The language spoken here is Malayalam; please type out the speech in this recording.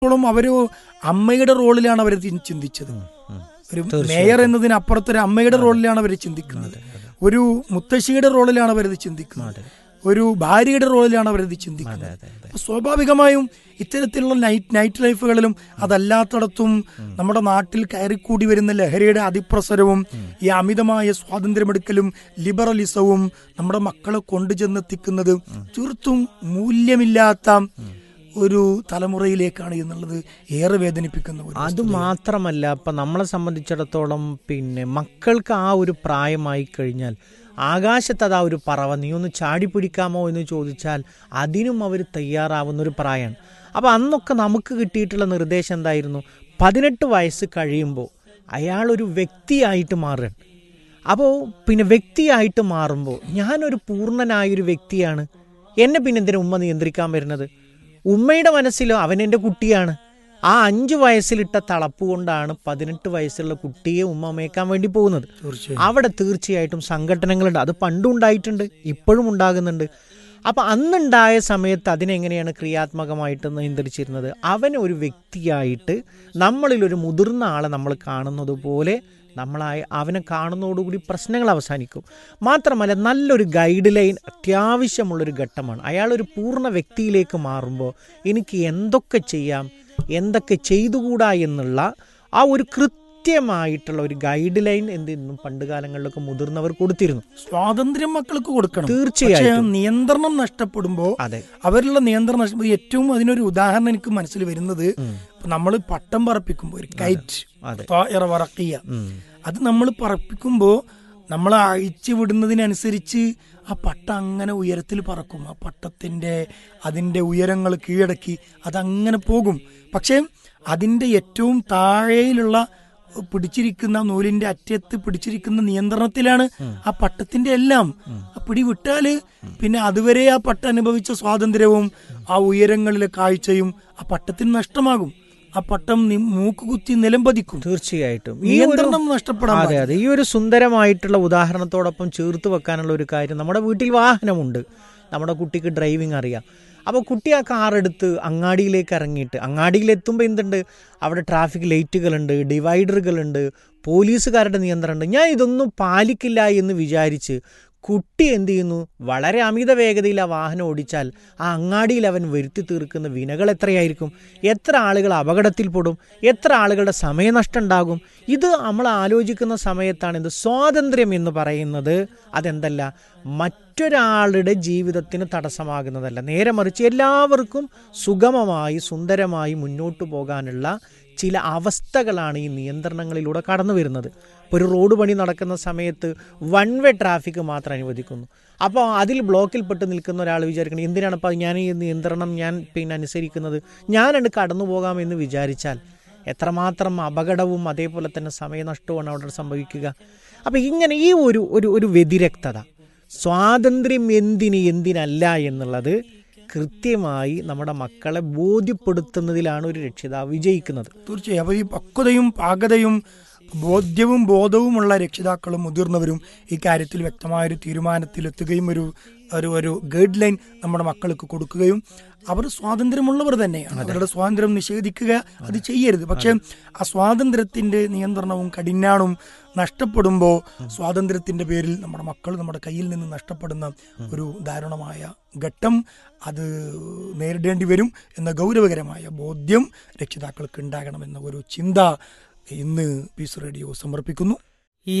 ോളം അവര് അമ്മയുടെ റോളിലാണ് അവർ ചിന്തിച്ചത് ഒരു മേയർ എന്നതിനപ്പുറത്ത് ഒരു അമ്മയുടെ റോളിലാണ് അവർ ചിന്തിക്കുന്നത് ഒരു മുത്തശ്ശിയുടെ റോളിലാണ് അവരത് ചിന്തിക്കുന്നത് ഒരു ഭാര്യയുടെ റോളിലാണ് അവരത് ചിന്തിക്കുന്നത് അപ്പൊ സ്വാഭാവികമായും ഇത്തരത്തിലുള്ള നൈറ്റ് നൈറ്റ് ലൈഫുകളിലും അതല്ലാത്തടത്തും നമ്മുടെ നാട്ടിൽ കയറിക്കൂടി വരുന്ന ലഹരിയുടെ അതിപ്രസരവും ഈ അമിതമായ സ്വാതന്ത്ര്യമെടുക്കലും ലിബറലിസവും നമ്മുടെ മക്കളെ കൊണ്ടുചെന്നെത്തിക്കുന്നത് തീർത്തും മൂല്യമില്ലാത്ത ഒരു തലമുറയിലേക്കാണ് എന്നുള്ളത് ഏറെ വേദനിപ്പിക്കുന്ന ഒരു അത് മാത്രമല്ല ഇപ്പം നമ്മളെ സംബന്ധിച്ചിടത്തോളം പിന്നെ മക്കൾക്ക് ആ ഒരു പ്രായമായി കഴിഞ്ഞാൽ ആകാശത്ത് അതാ ഒരു പറവ നീ ഒന്ന് ചാടിപ്പിടിക്കാമോ എന്ന് ചോദിച്ചാൽ അതിനും അവർ തയ്യാറാവുന്ന ഒരു പ്രായമാണ് അപ്പോൾ അന്നൊക്കെ നമുക്ക് കിട്ടിയിട്ടുള്ള നിർദ്ദേശം എന്തായിരുന്നു പതിനെട്ട് വയസ്സ് കഴിയുമ്പോൾ അയാളൊരു വ്യക്തിയായിട്ട് മാറുകയാണ് അപ്പോൾ പിന്നെ വ്യക്തിയായിട്ട് മാറുമ്പോൾ ഞാനൊരു പൂർണ്ണനായൊരു വ്യക്തിയാണ് എന്നെ പിന്നെ എന്തിനാ ഉമ്മ നിയന്ത്രിക്കാൻ വരുന്നത് ഉമ്മയുടെ മനസ്സിലോ അവൻ എൻ്റെ കുട്ടിയാണ് ആ അഞ്ച് വയസ്സിലിട്ട തളപ്പ് കൊണ്ടാണ് പതിനെട്ട് വയസ്സുള്ള കുട്ടിയെ ഉമ്മ മേക്കാൻ വേണ്ടി പോകുന്നത് തീർച്ചയായും അവിടെ തീർച്ചയായിട്ടും സംഘടനകളുണ്ട് അത് പണ്ടും ഉണ്ടായിട്ടുണ്ട് ഇപ്പോഴും ഉണ്ടാകുന്നുണ്ട് അപ്പം അന്നുണ്ടായ സമയത്ത് അതിനെങ്ങനെയാണ് ക്രിയാത്മകമായിട്ട് നിയന്ത്രിച്ചിരുന്നത് അവനെ ഒരു വ്യക്തിയായിട്ട് നമ്മളിലൊരു മുതിർന്ന ആളെ നമ്മൾ കാണുന്നത് പോലെ നമ്മളായ അവനെ കാണുന്നതോടുകൂടി പ്രശ്നങ്ങൾ അവസാനിക്കും മാത്രമല്ല നല്ലൊരു ഗൈഡ് ലൈൻ അത്യാവശ്യമുള്ളൊരു ഘട്ടമാണ് അയാളൊരു പൂർണ്ണ വ്യക്തിയിലേക്ക് മാറുമ്പോൾ എനിക്ക് എന്തൊക്കെ ചെയ്യാം എന്തൊക്കെ ചെയ്തുകൂടാ എന്നുള്ള ആ ഒരു കൃത്യമായിട്ടുള്ള ഒരു ഗൈഡ് ലൈൻ എന്തിനും പണ്ട് കാലങ്ങളിലൊക്കെ മുതിർന്നവർ കൊടുത്തിരുന്നു സ്വാതന്ത്ര്യം മക്കൾക്ക് കൊടുക്കണം തീർച്ചയായിട്ടും. പക്ഷേ നിയന്ത്രണം നഷ്ടപ്പെടുമ്പോ അതെ അവരിലുള്ള നിയന്ത്രണം നഷ്ടപ്പെടുമ്പോൾ ഏറ്റവും അതിനൊരു ഉദാഹരണം എനിക്ക് മനസ്സിൽ വരുന്നത് നമ്മൾ പട്ടം പറപ്പിക്കുമ്പോൾ ഒരു കൈറ്റ് അതെ. ത്വാഇറ വറഖിയ. ഉം. അത് നമ്മൾ പറപ്പിക്കുമ്പോൾ നമ്മൾ അഴിച്ചു വിടുന്നതിനനുസരിച്ച് ആ പട്ട അങ്ങനെ ഉയരത്തിൽ പറക്കും ആ പട്ടത്തിന്റെ അതിന്റെ ഉയരങ്ങൾ കീഴടക്കി അതങ്ങനെ പോകും പക്ഷേ അതിന്റെ ഏറ്റവും താഴെയിലുള്ള പിടിച്ചിരിക്കുന്ന നൂലിന്റെ അറ്റത്ത് പിടിച്ചിരിക്കുന്ന നിയന്ത്രണത്തിലാണ് ആ പട്ടത്തിന്റെ എല്ലാം ആ പിടി വിട്ടാല് പിന്നെ അതുവരെ ആ പട്ട അനുഭവിച്ച സ്വാതന്ത്ര്യവും ആ ഉയരങ്ങളിലെ കാഴ്ചയും ആ പട്ടത്തിന് നഷ്ടമാകും ആ പട്ടം നി- മൂക്കുകുത്തി നിലംപതിക്കും തീർച്ചയായിട്ടും ഈ ഒരു നിയന്ത്രണം നഷ്ടപ്പെടാൻ അതെ അതെ ഈ ഒരു സുന്ദരമായിട്ടുള്ള ഉദാഹരണത്തോടൊപ്പം ചേർത്ത് വെക്കാനുള്ള ഒരു കാര്യം നമ്മുടെ വീട്ടിൽ വാഹനമുണ്ട് നമ്മുടെ കുട്ടിക്ക് ഡ്രൈവിംഗ് അറിയാം അപ്പോൾ കുട്ടി ആ കാർ എടുത്ത് അങ്ങാടിയിലേക്ക് ഇറങ്ങിയിട്ട് അങ്ങാടിയിലെത്തുമ്പോൾ എന്തുണ്ട് അവിടെ ട്രാഫിക് ലൈറ്റുകളുണ്ട് ഡിവൈഡറുകളുണ്ട് പോലീസുകാരുടെ നിയന്ത്രണമുണ്ട് ഞാൻ ഇതൊന്നും പാലിക്കില്ല എന്ന് വിചാരിച്ച് കുട്ടി എന്ത് ചെയ്യുന്നു വളരെ അമിത വേഗതയിൽ ആ വാഹനം ഓടിച്ചാൽ ആ അങ്ങാടിയിൽ അവൻ വരുത്തി തീർക്കുന്ന വിനകൾ എത്രയായിരിക്കും എത്ര ആളുകൾ അപകടത്തിൽപ്പെടും എത്ര ആളുകളുടെ സമയനഷ്ടം ഉണ്ടാകും ഇത് നമ്മൾ ആലോചിക്കുന്ന സമയത്താണ് ഇത് സ്വാതന്ത്ര്യം എന്ന് പറയുന്നത് അതെന്തല്ല മറ്റൊരാളുടെ ജീവിതത്തിന് തടസ്സമാകുന്നതല്ല നേരെ മറിച്ച് എല്ലാവർക്കും സുഗമമായി സുന്ദരമായി മുന്നോട്ട് പോകാനുള്ള ചില അവസ്ഥകളാണ് ഈ നിയന്ത്രണങ്ങളിലൂടെ കടന്നു വരുന്നത് ഇപ്പോൾ ഒരു റോഡ് പണി നടക്കുന്ന സമയത്ത് വൺ വേ ട്രാഫിക് മാത്രം അനുവദിക്കുന്നു അപ്പോൾ അതിൽ ബ്ലോക്കിൽപ്പെട്ട് നിൽക്കുന്ന ഒരാൾ വിചാരിക്കണം എന്തിനാണ് അപ്പോൾ ഞാൻ ഈ നിയന്ത്രണം ഞാൻ പിന്നെ അനുസരിക്കുന്നത് ഞാനത് കടന്നു പോകാമെന്ന് വിചാരിച്ചാൽ എത്രമാത്രം അപകടവും അതേപോലെ തന്നെ സമയനഷ്ടവുമാണ് അവിടെ സംഭവിക്കുക അപ്പോൾ ഇങ്ങനെ ഈ ഒരു ഒരു ഒരു വ്യതിരക്തത സ്വാതന്ത്ര്യം എന്തിന് എന്തിനല്ല എന്നുള്ളത് കൃത്യമായി നമ്മുടെ മക്കളെ ബോധ്യപ്പെടുത്തുന്നതിലാണ് ഒരു രക്ഷിതാവ് വിജയിക്കുന്നത് തീർച്ചയായും അപ്പൊ ഈ പക്വതയും പാകതയും ബോധ്യവും ബോധവുമുള്ള രക്ഷിതാക്കളും മുതിർന്നവരും ഈ കാര്യത്തിൽ വ്യക്തമായൊരു തീരുമാനത്തിലെത്തുകയും ഒരു ഒരു ഒരു ഗൈഡ് ലൈൻ നമ്മുടെ മക്കൾക്ക് കൊടുക്കുകയും അവർ സ്വാതന്ത്ര്യമുള്ളവർ തന്നെയാണ് അവരുടെ സ്വാതന്ത്ര്യം നിഷേധിക്കുക അത് ചെയ്യരുത് പക്ഷെ ആ സ്വാതന്ത്ര്യത്തിന്റെ നിയന്ത്രണവും കഠിനാണും നഷ്ടപ്പെടുമ്പോൾ സ്വാതന്ത്ര്യത്തിന്റെ പേരിൽ നമ്മുടെ മക്കൾ നമ്മുടെ കയ്യിൽ നിന്ന് നഷ്ടപ്പെടുന്ന ഒരു ദാരുണമായ ഘട്ടം അത് നേരിടേണ്ടി വരും എന്ന ഗൗരവകരമായ ബോധ്യം രക്ഷിതാക്കൾക്ക് ഉണ്ടാകണമെന്ന ഒരു ചിന്ത ഇന്ന് പീസ് റേഡിയോ സമർപ്പിക്കുന്നു